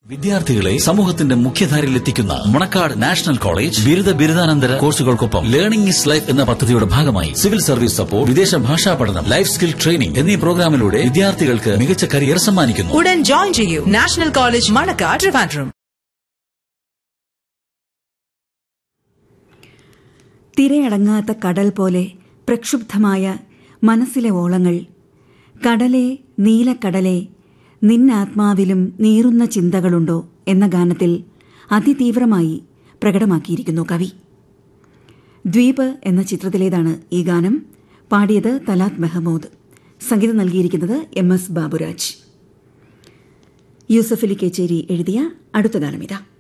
വിദ്യാർത്ഥികളെ സമൂഹത്തിന്റെ മുഖ്യധാരയിൽ എത്തിക്കുന്ന മണക്കാട് നാഷണൽ കോളേജ് ബിരുദ ബിരുദാനന്തര കോഴ്സുകൾക്കൊപ്പം ലേണിംഗ് ഇസ് ലൈഫ് എന്ന പദ്ധതിയുടെ ഭാഗമായി സിവിൽ സർവീസ് സപ്പോർട്ട് വിദേശ ഭാഷാ പഠനം ലൈഫ് സ്കിൽ ട്രെയിനിംഗ് എന്നീ പ്രോഗ്രാമിലൂടെ വിദ്യാർത്ഥികൾക്ക് മികച്ച കരിയർ സമ്മാനിക്കുന്നു ഉടൻ ജോയിൻ ചെയ്യൂ നാഷണൽ കോളേജ് മണക്കാട് ട്രിവാൻഡ്രം തിരയടങ്ങാത്ത കടൽ പോലെ പ്രക്ഷുബ്ധമായ മനസ്സിലെ ഓളങ്ങൾ കടലെ നീലക്കടലെ നിന്നാത്മാവിലും നീറുന്ന ചിന്തകളുണ്ടോ എന്ന ഗാനത്തിൽ അതിതീവ്രമായി പ്രകടമാക്കിയിരിക്കുന്നു കവി ദ്വീപ് എന്ന ചിത്രത്തിലേതാണ് ഈ ഗാനം പാടിയത് തലാത് മെഹമൂദ് സംഗീതം നൽകിയിരിക്കുന്നത് എം എസ് ബാബുരാജ് യൂസഫ് അലി കേച്ചേരി എഴുതിയ അടുത്ത ഗാനമിതാ